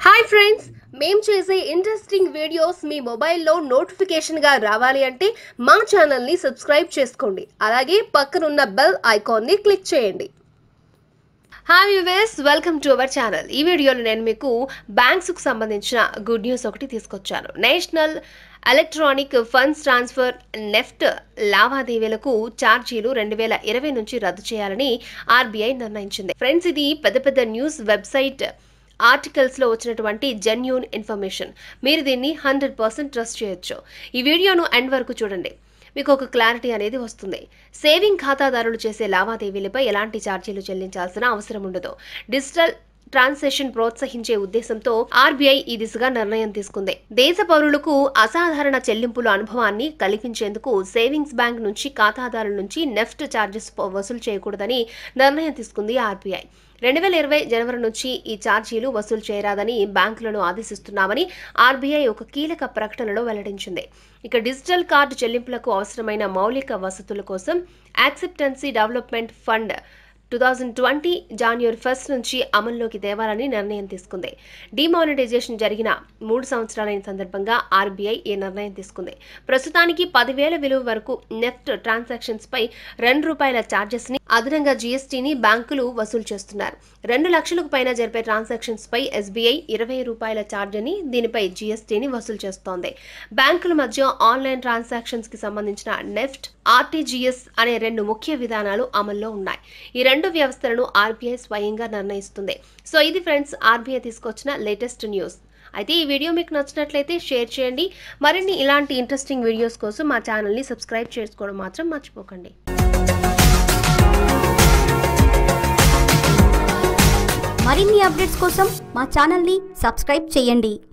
hi friends మేం చేసే interesting videos మీ మొబైల్లో నోటిఫికేషన్గా రావాలి అంటే మా ఛానల్ని సబ్స్క్రైబ్ చేసుకోండి అలాగే పక్కనున్న బెల్ ఐకాన్ని క్లిక్ చేయండి hi viewers welcome to our channel ఈ వీడియోలో నేను మీకు బ్యాంక్స్కు సంబంధించిన గుడ్ న్యూస్ ఒకటి తీసుకొచ్చాను national electronic funds transfer NEFT లావాదేవీలకు ఛార్జీలు రెండు వేల ఇరవై నుంచి రద్దు చేయాలని ఆర్బీఐ నిర్ణయించింది ఫ్రెండ్స్ ఇది పెద్ద పెద్ద న్యూస్ వెబ్సైట్ ఆర్టికల్స్లో వచ్చినటువంటి జెన్యూన్ ఇన్ఫర్మేషన్ మీరు దీన్ని హండ్రెడ్ పర్సెంట్ ట్రస్ట్ చేయొచ్చు ఈ వీడియోను ఎండ్ వరకు చూడండి మీకు ఒక క్లారిటీ అనేది వస్తుంది సేవింగ్ ఖాతాదారులు చేసే లావాదేవీలపై ఎలాంటి ఛార్జీలు చెల్లించాల్సిన అవసరం ఉండదు డిజిటల్ ట్రాన్సాక్షన్ ప్రోత్సహించే ఉద్దేశంతో ఆర్బీఐ ఈ దిశగా నిర్ణయం తీసుకుంది దేశ పౌరులకు అసాధారణ చెల్లింపుల అనుభవాన్ని కల్పించేందుకు సేవింగ్స్ బ్యాంక్ నుంచి ఖాతాదారుల నుంచి నెఫ్ట్ ఛార్జెస్ వసూలు చేయకూడదని నిర్ణయం తీసుకుంది ఆర్బీఐ రెండు వేల ఇరవై జనవరి నుంచి ఈ ఛార్జీలు వసూలు చేయరాదని బ్యాంకులను ఆదేశిస్తున్నామని ఆర్బీఐ ఒక కీలక ప్రకటనలో వెల్లడించింది ఇక డిజిటల్ కార్డు చెల్లింపులకు అవసరమైన మౌలిక వసతుల కోసం acceptance development fund two thousand twenty January first నుంచి అమల్లోకి తేవాలని నిర్ణయం తీసుకుంది డిమానిటైజేషన్ జరిగిన మూడు సంవత్సరాలైన సందర్భంగా ఆర్బీఐ ఈ నిర్ణయం తీసుకుంది ప్రస్తుతానికి పదివేల విలువ వరకు నెఫ్ట్ ట్రాన్సాక్షన్స్ పై రెండు రూపాయల ఛార్జెస్ ని అదనంగా జీఎస్టీని బ్యాంకులు వసూలు చేస్తున్నారు రెండు లక్షలకు పైన జరిపే ట్రాన్సాక్షన్స్ పై ఎస్బీఐ ఇరవై రూపాయల ఛార్జ్ అని దీనిపై జీఎస్టీని వసూలు చేస్తోంది బ్యాంకుల మధ్య ఆన్లైన్ ట్రాన్సాక్షన్స్ కి సంబంధించిన నెఫ్ట్ ఆర్టీజీఎస్ అనే రెండు ముఖ్య విధానాలు అమల్లో ఉన్నాయి ఈ రెండు వ్యవస్థలను ఆర్బీఐ స్వయంగా నిర్ణయిస్తుంది సో ఇది ఫ్రెండ్స్ ఆర్బీఐ తీసుకొచ్చిన లేటెస్ట్ న్యూస్ అయితే ఈ వీడియో మీకు నచ్చినట్లయితే షేర్ చేయండి మరిన్ని ఇలాంటి ఇంట్రెస్టింగ్ వీడియోస్ కోసం మా ఛానల్ని సబ్స్క్రైబ్ చేసుకోవడం మాత్రం మర్చిపోకండి మరిన్ని అప్డేట్స్ కోసం మా ఛానల్ని సబ్స్క్రైబ్ చేయండి